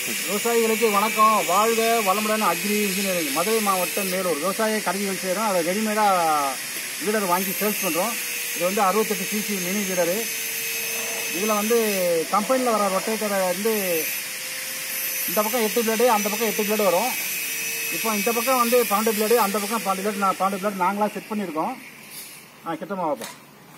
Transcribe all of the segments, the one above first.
விவசாயிகளுக்கு வணக்கம் வாழ்க வளமுடன் அக்ரி இன்ஜினியரிங் மதுரை மாவட்டம் மேலூர் விவசாய கருவிகள் செய்கிறோம் அதை ரெடிமேடாக வீடர் வாங்கி சேல்ஸ் பண்ணுறோம் இது வந்து அறுபத்தெட்டு சிசி மினி வீடரு இதில் வந்து கம்பெனியில் வர ரொட்டேட்டரை வந்து இந்த பக்கம் எட்டு பிளேடு அந்த பக்கம் எட்டு பிளேடு வரும் இப்போ இந்த பக்கம் வந்து பன்னெண்டு பிளேடு அந்த பக்கம் பன்னெண்டு பிளேடு நான் பன்னெண்டு பிளேடு நாங்களாக செட் பண்ணியிருக்கோம் ஆ கிட்டமாக வைப்போம்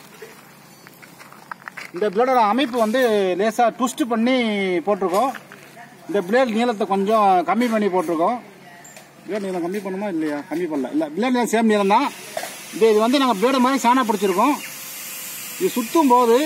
இந்த பிளேடோட அமைப்பு வந்து லேசாக ட்விஸ்ட் பண்ணி போட்டிருக்கோம் இந்த பிளேட் நீளத்தை கொஞ்சம் கம்மி பண்ணி போட்டிருக்கோம் பிளேட் நீளம் கம்மி பண்ணுமா இல்லையா கம்மி பண்ணல இல்லை பிளேட் நீளம் சேம் நீளம் தான் இது இது வந்து நாங்கள் பிளேடு மாதிரி சாணா பிடிச்சிருக்கோம் இது சுற்றும் போது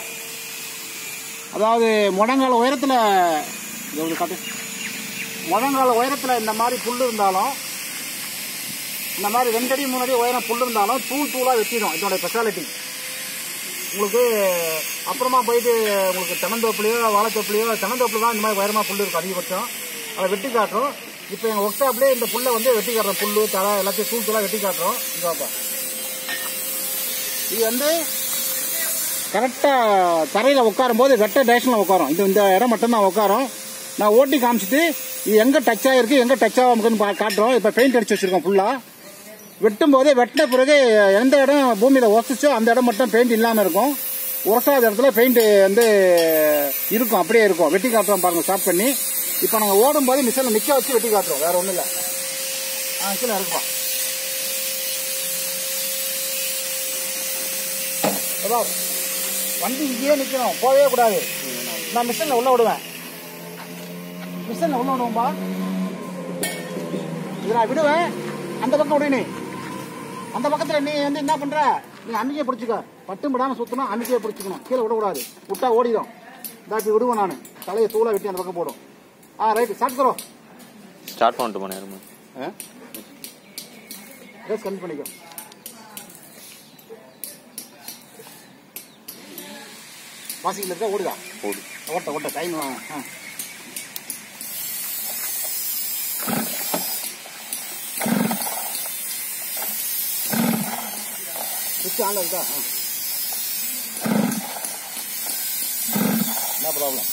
அதாவது முழங்கால உயரத்தில் இது ஒரு காட்டு முழங்கால உயரத்தில் இந்த மாதிரி புல் இருந்தாலும் இந்த மாதிரி ரெண்டடி மூணடி உயரம் புல் இருந்தாலும் தூள் தூளாக வெட்டிடும் இதோட ஸ்பெஷாலிட்டி உங்களுக்கு அப்புறமா போயிட்டு உங்களுக்கு தென்னந்தோப்புலையோ வாழைத்தோப்புலையோ தென்னந்தோப்புல தான் இந்த மாதிரி உயரமாக புல் இருக்கும் அதிகபட்சம் அதை வெட்டி காட்டுறோம் இப்போ எங்கள் ஒர்க் ஷாப்லேயே இந்த புல்லை வந்து வெட்டி காட்டுறோம் புல் தலை எல்லாத்தையும் தூள் தூளாக வெட்டி காட்டுறோம் இங்க வாப்பா. இது வந்து கரெக்டாக தரையில் உட்காரும் போது வெட்ட டேஷனில் உட்காரும் இது இந்த இடம் மட்டும்தான் உட்காரும் நான் ஓட்டி காமிச்சிட்டு இது எங்கே டச் ஆகிருக்கு எங்கே டச் ஆகாமக்குன்னு பா- காட்டுறோம் இப்போ பெயிண்ட் அடிச்சு வச்சிருக்கோம் ஃபுல்லாக வெட்டும் போதே வெட்டின பிறகு எந்த இடம் பூமியில் உரசிச்சோ அந்த இடம் மட்டும் பெயிண்ட் இல்லாமல் இருக்கும் உரசாத இடத்துல பெயிண்ட் வந்து இருக்கும் அப்படியே இருக்கும் வெட்டி காட்டுறோம் பாருங்க ஸ்டார்ட் பண்ணி இப்போ நாங்கள் ஓடும் போது மிஷினில் நிற்க வச்சு வெட்டி காட்டுறோம் வேற ஒன்றும் இல்லை ஆ கீழே இருக்குப்பா இதோ, வண்டி இங்கேயே நிற்கணும் போகவே கூடாது நான் மிஷினில் உள்ள விடுவேன் மிஷினில் உள்ள விடுவோம்பா இது நான் விடுவேன் அந்த பக்கம் விடு நீ அந்த பக்கத்தில் நீ வந்து என்ன பண்ற நீ அன்னைக்கே பிடிச்சிக்க பட்டும் விடாம சுத்தணும் அன்னைக்கே பிடிச்சிக்கணும் கீழே விடக்கூடாது விட்டா ஓடிடும் இதா இப்படி விடுவேன் நான் தலையை தூளை வெட்டி அந்த பக்கம் போடும் ஆ ரைட் ஸ்டார்ட் கரோ ஸ்டார்ட் பண்ணிட்டு போனேன் நேரமா ரேஸ் கம்மி பண்ணிக்கோ வாசிக்கில் இருக்கா ஓடுதா போடு ஓட்ட ஓட்ட டைம் ஆ சுவிட்ச் ஆன்ல இருக்கா ஆ என்ன ப்ராப்ளம்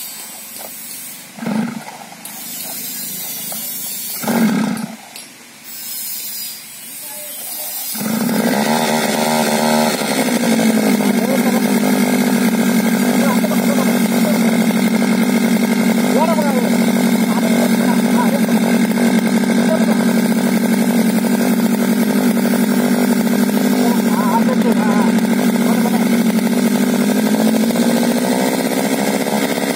ஓடக்கூடாது ஆ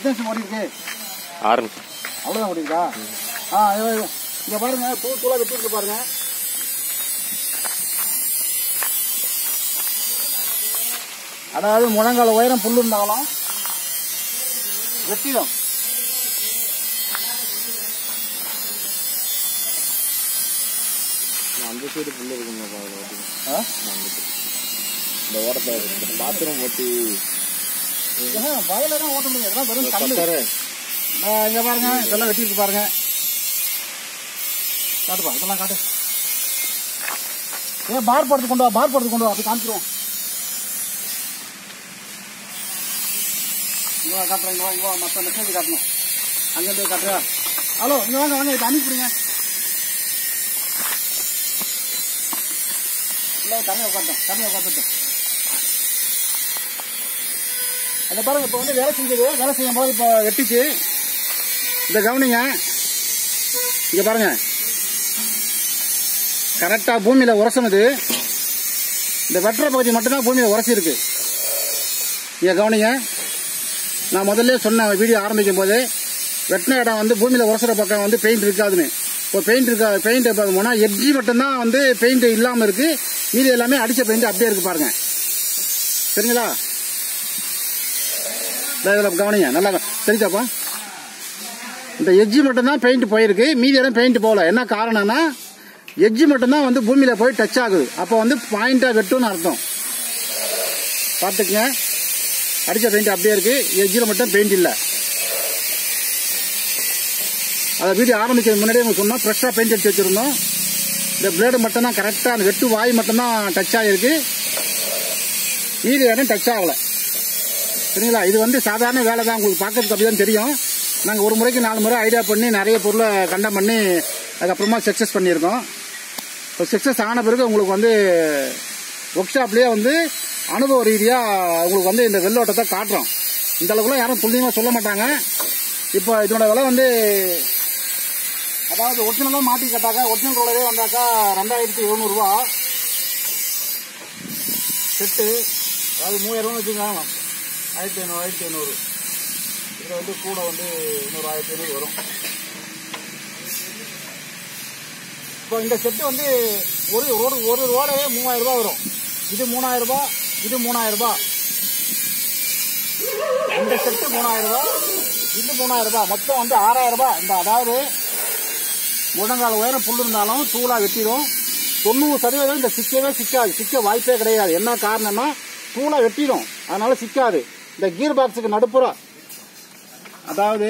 எத்தனை நிமிஷம் ஓடி இருக்கு ஆறு நிமிஷம் அவ்வளோதான் ஓடிருக்கா ஆ இது- இங்க பாருங்க பூ தூளா வெட்டி இருக்கு பாருங்க அதாவது முழங்கால உயரம் புல் இருந்தாலும் வெட்டிடும் அந்த சைடு புல்லு இருக்குங்க ஆ? இந்த ஓரத்தில் பாத்ரூம் ஓட்டி ஏன்னா, வயல்ல தான் ஓட்ட முடியும் இதெல்லாம் வெறும் கல்லு ஆ, இங்க பாருங்க இதெல்லாம் வெட்டி இருக்கு பாருங்க காட்டுப்பா இதெல்லாம் காட்டு ஏன் பார் போடுறது கொண்டு வா பார் போடுறது கொண்டு வா அப்படி காமிச்சிருவோம் இங்க வா காட்டுறேன் இங்க வா இங்க வா மற்ற மெசேஜ் காட்டணும் அங்கேருந்து காட்டுறியா ஹலோ இங்க வாங்க வாங்க இதை அனுப்பிடுங்க இல்லை தனியாக உட்காந்துட்டோம் தனியாக உட்காந்துட்டோம் அதை பாருங்க இப்போ வந்து வேலை செஞ்சது வேலை செய்யும் போது இப்போ வெட்டிச்சு இந்த கவனிங்க இங்க பாருங்க கரெக்டா பூமியில உரசனது இந்த வெட்டுற பகுதி மட்டும்தான் பூமியில உரசி இருக்கு இங்க கவனிங்க நான் முதல்ல சொன்ன வீடியோ ஆரம்பிக்கும் போது வெட்டின இடம் வந்து பூமியில உரசுற பக்கம் வந்து பெயிண்ட் இருக்காதுன்னு இப்போ பெயிண்ட் இருக்கா பெயிண்ட் பார்க்க போனால் எட்ஜி மட்டும்தான் வந்து பெயிண்ட் இல்லாமல் இருக்கு மீதி எல்லாமே அடிச்ச பெயிண்ட் அப்படியே இருக்கு பாருங்க சரிங்களா இந்த இதில் கவனிங்க நல்லா தெரிஞ்சாப்பா இந்த எட்ஜி மட்டும்தான் பெயிண்ட் போயிருக்கு மீதி இடம் பெயிண்ட் போகல என்ன காரணம்னா எட்ஜி மட்டும்தான் வந்து பூமியில் போய் டச் ஆகுது அப்போ வந்து பாயிண்டாக வெட்டும்னு அர்த்தம் பார்த்துக்குங்க அடித்த பெயிண்ட் அப்படியே இருக்கு எட்ஜில் மட்டும் பெயிண்ட் இல்லை அதை வீடியோ ஆரம்பிக்கிறது முன்னாடியே உங்களுக்கு சொன்னோம் ஃப்ரெஷ்ஷாக பெயிண்ட் அடிச்சு வச்சுருந்தோம் இந்த பிளேடு மட்டும்தான் கரெக்டாக அந்த வெட்டு வாய் மட்டும்தான் டச் ஆகிருக்கு மீதி இடம் டச் ஆகலை சரிங்களா இது வந்து சாதாரண வேலை தான் உங்களுக்கு பார்க்கறதுக்கு அப்படி தான் தெரியும் நாங்கள் ஒரு முறைக்கு நாலு முறை ஐடியா பண்ணி நிறைய பொருளை கண்டம் பண்ணி அதுக்கப்புறமா சக்ஸஸ் பண்ணியிருக்கோம் இப்போ சக்ஸஸ் ஆன பிறகு உங்களுக்கு வந்து ஒர்க் ஷாப்லேயே வந்து அனுபவ ரீதியாக உங்களுக்கு வந்து இந்த வெள்ளோட்டத்தை காட்டுறோம் இந்த அளவுக்குலாம் யாரும் துல்லியமாக சொல்ல மாட்டாங்க இப்போ இதனோட விலை வந்து அதாவது ஒரிஜினலாக மாட்டி கேட்டாக்கா ஒரிஜினல் ரோலரே வந்தாக்கா ரெண்டாயிரத்தி எழுநூறுவா செட்டு அதாவது மூவாயிரம் வச்சுக்கோங்க ஆயிரத்தி ஐநூறு ஆயிரத்தி ஐநூறு இதில் வந்து கூட வந்து இன்னொரு ஆயிரத்தி ஐநூறு வரும் இப்போ இந்த செட்டு வந்து ஒரு ஒரு ஒரு ரோடவே மூவாயிரம் ரூபாய் வரும் இது மூணாயிரம் ரூபாய் இது மூணாயிரம் ரூபாய் இந்த செட்டு மூணாயிரம் ரூபாய் இது மூணாயிரம் ரூபாய் மொத்தம் வந்து ஆறாயிரம் ரூபாய் இந்த அதாவது முழங்கால உயரம் புல் இருந்தாலும் தூளா வெட்டிடும் தொண்ணூறு சதவீதம் இந்த சிக்கவே சிக்காது சிக்க வாய்ப்பே கிடையாது என்ன காரணம்னா தூளா வெட்டிடும் அதனால சிக்காது இந்த கீர் பாக்ஸுக்கு நடுப்புற அதாவது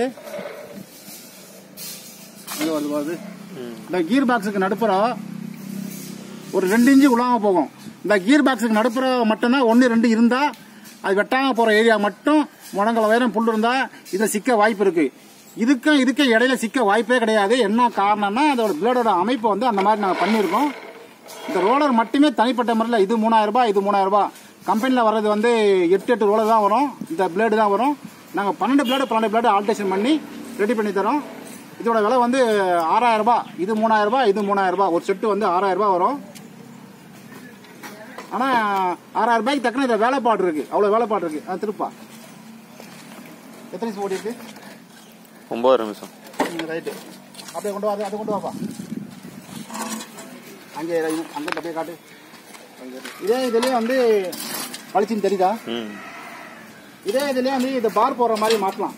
இங்க வருது வருது இந்த கீர் பாக்ஸுக்கு நடுப்புற ஒரு ரெண்டு இன்ச்சு உள்ளாம போகும் இந்த கீர் பாக்ஸுக்கு நடுப்புற மட்டும்தான் ஒன்று ரெண்டு இருந்தா அது வெட்டாம போற ஏரியா மட்டும் முழங்கல உயரம் புல் இருந்தா இதில் சிக்க வாய்ப்பு இருக்கு இதுக்கும் இதுக்கும் இடையில சிக்க வாய்ப்பே கிடையாது என்ன காரணம்னா அதோட பிளேடோட அமைப்பு வந்து அந்த மாதிரி நாங்கள் பண்ணியிருக்கோம் இந்த ரோலர் மட்டுமே தனிப்பட்ட முறையில் இது மூணாயிரம் ரூபாய் இது மூணாயிரம் ரூபாய் கம்பெனியில் வர்றது வந்து எட்டு எட்டு ரோலர் தான் வரும் இந்த பிளேடு தான் வரும் நாங்கள் பன்னெண்டு பிளேடு பன்னெண்டு பிளேடு ஆல்ட்ரேஷன் பண்ணி ரெடி பண்ணி தரோம் இதோட விலை வந்து ஆறாயிரம் ரூபாய் இது மூணாயிரம் ரூபாய் இது மூணாயிரம் ரூபாய் ஒரு செட்டு வந்து ஆறாயிரம் ரூபாய் வரும் ஆனால் ஆறாயிரம் ரூபாய்க்கு தக்கன இதில் வேலைப்பாடு இருக்கு அவ்வளோ வேலைப்பாடு இருக்கு ஆ திருப்பா எத்தனை நிமிஷம் ஓடி இருக்கு ஒம்பது நிமிஷம் ரைட்டு அப்படியே கொண்டு வா அதை அதை கொண்டு வாப்பா அங்கே இரு, அங்கே அப்படியே காட்டு இதே இதுலேயே வந்து பளிச்சுன்னு தெரியுதா ம் இதே இதுலேயே வந்து இந்த பார் போடுற மாதிரி மாற்றலாம்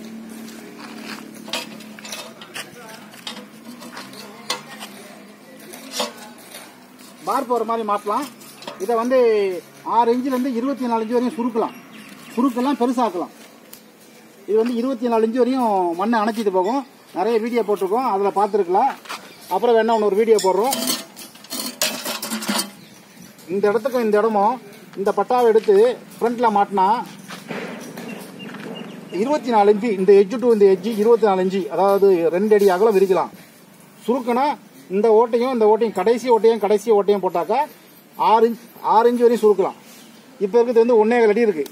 பார் போடுற மாதிரி மாற்றலாம் இதை வந்து ஆறு இன்ச்சுலேருந்து இருபத்தி நாலு இன்ச்சு வரையும் சுருக்கலாம் சுருக்கெல்லாம் பெருசாக்கலாம் இது வந்து இருபத்தி நாலு இன்ச்சு வரையும் மண்ணை அணைச்சிட்டு போகும் நிறைய வீடியோ போட்டிருக்கோம் அதில் பார்த்துருக்கலாம் அப்புறம் வேணா ஒன்று ஒரு வீடியோ போடுறோம் இந்த இடத்துக்கும் இந்த இடமும் இந்த பட்டாவை எடுத்து ஃப்ரண்ட்டில் மாட்டினா இருபத்தி நாலு இன்ச்சு இந்த எஜ்ஜு டு இந்த எஜ்ஜு இருபத்தி நாலு இன்ச்சு அதாவது ரெண்டு அடி அகலம் விரிக்கலாம் சுருக்குனா இந்த ஓட்டையும் இந்த ஓட்டையும் கடைசி ஓட்டையும் கடைசி ஓட்டையும் போட்டாக்கா ஆறு இன்ச் ஆறு இன்ச் வரையும் சுருக்கலாம் இப்போ இருக்கிறது வந்து ஒன்னே அடி இருக்கு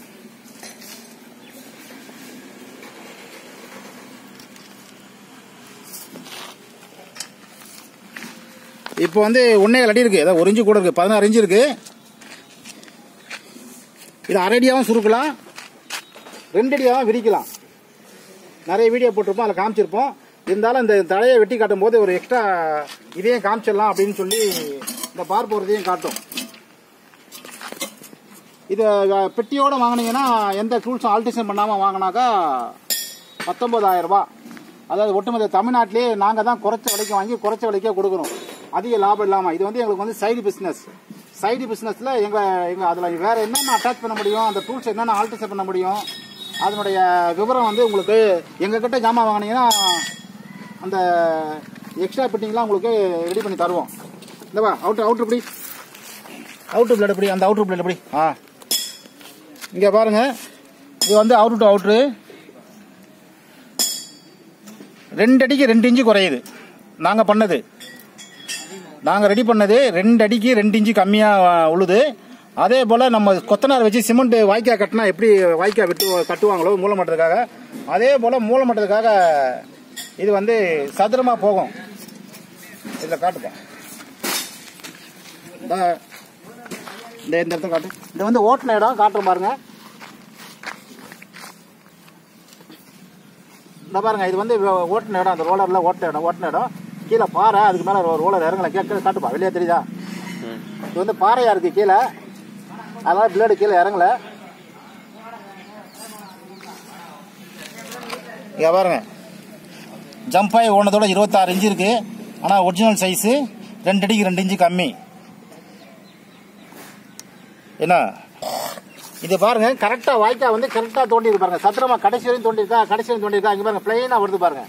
இப்போ வந்து ஒன்னே அடி இருக்கு அதாவது ஒரு இன்ச்சு கூட இருக்கு பதினாறு இன்ச்சு இருக்கு இது அரடியாகவும் சுருக்கலாம் ரெண்டடியாகவும் விரிக்கலாம் நிறைய வீடியோ போட்டிருப்போம் அதில் காமிச்சிருப்போம் இருந்தாலும் இந்த தலையை வெட்டி காட்டும் போது ஒரு எக்ஸ்ட்ரா இதையும் காமிச்சிடலாம் அப்படின்னு சொல்லி இந்த பார் போகிறதையும் காட்டும் இது அஹ், பெட்டியோட வாங்கினீங்கன்னா எந்த டூல்ஸும் ஆல்டேஷன் பண்ணாமல் வாங்கினாக்கா பத்தொன்பதாயிரம் ரூபாய் அதாவது ஒட்டுமொத்த தமிழ்நாட்டிலே நாங்கள் தான் குறைச்ச விலைக்கு வாங்கி குறைச்ச விலைக்கே கொடுக்குறோம் அதிக லாபம் இல்லாமல் இது வந்து எங்களுக்கு வந்து சைடு பிஸ்னஸ் சைடு பிஸ்னஸில் எங்கள் எங்கள் அதில் வேறு என்னென்ன அட்டாச் பண்ண முடியும் அந்த டூல்ஸ் என்னென்ன ஆல்டேஷன் பண்ண முடியும் அதனுடைய விவரம் வந்து உங்களுக்கு எங்ககிட்ட ஜாமான் வாங்கினீங்கன்னா அந்த எக்ஸ்ட்ரா ஃபிட்டிங்லாம் உங்களுக்கு ரெடி பண்ணி தருவோம் இந்தவா அவுட்ரு அவுட்ரு இப்படி அவுட்ரு பிளேட் எப்படி அந்த அவுட்ரு பிளேட் எப்படி ஆ இங்கே பாருங்க இது வந்து அவுட்ரு டு அவுட்ரு ரெண்டு அடிக்கு ரெண்டு இன்ச்சு குறையுது நாங்கள் பண்ணது நாங்கள் ரெடி பண்ணது ரெண்டு அடிக்கு ரெண்டு இன்ச்சு கம்மியாக உழுது அதே போல் நம்ம கொத்தனார் வச்சு சிமெண்ட் வாய்க்கா கட்டினா எப்படி வாய்க்கா விட்டு கட்டுவாங்களோ மூலமட்டத்துக்காக அதே போல் மூலமட்டத்துக்காக இது வந்து சதுரமாக போகும் இதில் காட்டுப்பா இந்த இந்த இந்த இடத்துல காட்டு இது வந்து ஓட்டின இடம் காட்டுறோம் பாருங்க இந்த பாருங்க இது வந்து இவ- ஓட்டின இடம் அந்த ரோலர்ல ஓட்டின இடம் ஓட்டின இடம் கீழே பாறை அதுக்கு மேல ஒரு ரோலர் இறங்கல கேட்க காட்டுப்பா வெளியே தெரியுதா ம் இது வந்து பாறையா இருக்கு கீழே அதனால பிளேடு கீழே இறங்கல இங்க பாருங்க ஜம்ப் ஆகி ஓனதோட இருபத்தாறு இன்ச்சு இருக்கு ஆனா ஒரிஜினல் சைஸு ரெண்டு அடிக்கு ரெண்டு இன்ச்சு கம்மி என்ன இது பாருங்க கரெக்டா வாய்க்கா வந்து கரெக்டா தோண்டி இருக்கு பாருங்க சத்திரமா கடைசி வரையும் தோண்டி இருக்கா கடைசி வரையும் தோண்டி இருக்கா இங்க பாருங்க பிளைனா வருது பாருங்க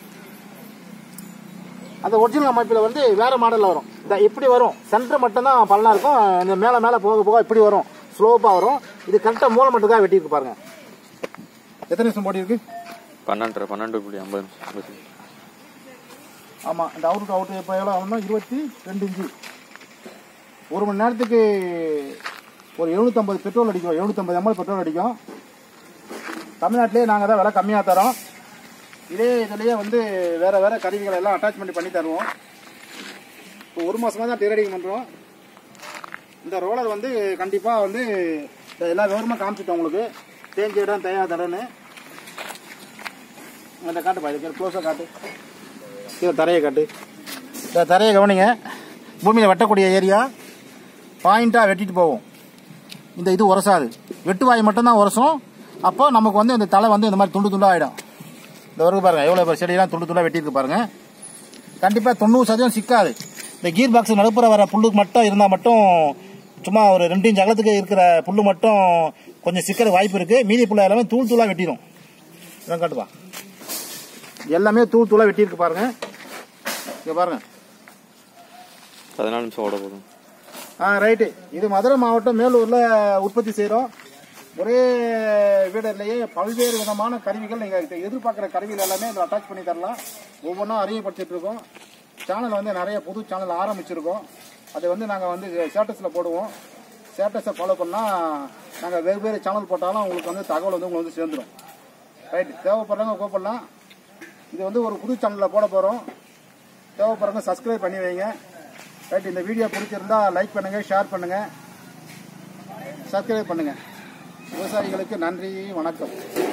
அந்த ஒரிஜினல் அமைப்பில் வந்து வேற மாடலில் வரும் இந்த இப்படி வரும் சென்டர் மட்டும்தான் பலனா இருக்கும் இந்த மேலே மேலே போக போக இப்படி வரும் ஸ்லோப்பாக வரும் இது கரெக்டாக மூலம் மட்டும் தான் வெட்டியிருக்கு பாருங்க எத்தனை நிமிஷம் போட்டி இருக்கு பன்னெண்டு பன்னெண்டு புள்ளி ஐம்பது நிமிஷம் ஐம்பது. ஆமாம் இந்த அவுட்டு அவுட்டு இப்போ எவ்வளோ ஆகணும் இருபத்தி ரெண்டு இன்ச்சு ஒரு மணி நேரத்துக்கு ஒரு எழுநூற்றம்பது பெட்ரோல் அடிக்கும் எழுநூற்றம்பது எம்எல் பெட்ரோல் அடிக்கும் தமிழ்நாட்டிலே நாங்கள் தான் விலை கம்மியாக தரோம் இதே இதுலேயே வந்து வேறு வேறு கருவிகள் எல்லாம் அட்டாச்மெண்ட் பண்ணி தருவோம் இப்போ ஒரு மாதமாக தான் டெரடிங் பண்ணுறோம் இந்த ரோலர் வந்து கண்டிப்பாக வந்து இந்த எல்லா விவரமாக காமிச்சிட்டோம் உங்களுக்கு தேஞ்ச இடம் தேயா தடன்னு அந்த காட்டுப்பா இதுக்கு க்ளோஸாக காட்டு கீழே தரையை காட்டு இந்த தரையை கவனிங்க பூமியில் வெட்டக்கூடிய ஏரியா பாயிண்ட்டாக வெட்டிட்டு போகும் இந்த இது உரசாது வெட்டு வாய் மட்டும்தான் உரசும் அப்போ நமக்கு வந்து இந்த தலை வந்து இந்த மாதிரி துண்டு துண்டாக ஆகிடும் இந்த வரைக்கும் பாருங்கள் எவ்வளோ பேர் செடியெல்லாம் துண்டு துண்டாக வெட்டியிருக்கு பாருங்க கண்டிப்பாக தொண்ணூறு சதவீதம் சிக்காது இந்த கீர் பாக்ஸ் நடுப்புற வர புல்லுக்கு மட்டும் இருந்தால் மட்டும் சும்மா ஒரு ரெண்டு இன்ச் அகலத்துக்கு இருக்கிற புல்லு மட்டும் கொஞ்சம் சிக்கிற வாய்ப்பு இருக்குது மீதி புல்ல எல்லாமே தூள் தூளாக வெட்டிடும் இதான் காட்டுப்பா எல்லாமே தூள் தூளாக வெட்டியிருக்கு பாருங்க இங்கே பாருங்க பதினாலு நிமிஷம் ஓட போதும் ஆ ரைட்டு இது மதுரை மாவட்டம் மேலூரில் உற்பத்தி செய்கிறோம் ஒரே வீடர்லேயே பல்வேறு விதமான கருவிகள் நீங்கள் எதிர்பார்க்குற கருவிகள் எல்லாமே இதில் அட்டாச் பண்ணி தரலாம் ஒவ்வொன்றும் அறியப்படுத்திட்டு இருக்கோம் சேனல் வந்து நிறைய புது சேனல் ஆரம்பிச்சிருக்கோம் அதை வந்து நாங்கள் வந்து ஸ்டேட்டஸில் போடுவோம் ஸ்டேட்டஸை ஃபாலோ பண்ணால் நாங்கள் வெவ்வேறு சேனல் போட்டாலும் உங்களுக்கு வந்து தகவல் வந்து உங்களுக்கு வந்து சேர்ந்துடும் ரைட்டு தேவைப்படுறவங்க கூப்பிடலாம் இது வந்து ஒரு புது சேனலில் போட போகிறோம் தேவைப்படுறவங்க சப்ஸ்கிரைப் பண்ணி வைங்க ரைட் இந்த வீடியோ பிடிச்சிருந்தா லைக் பண்ணுங்க ஷேர் பண்ணுங்க சப்ஸ்கிரைப் பண்ணுங்க விவசாயிகளுக்கு நன்றி வணக்கம்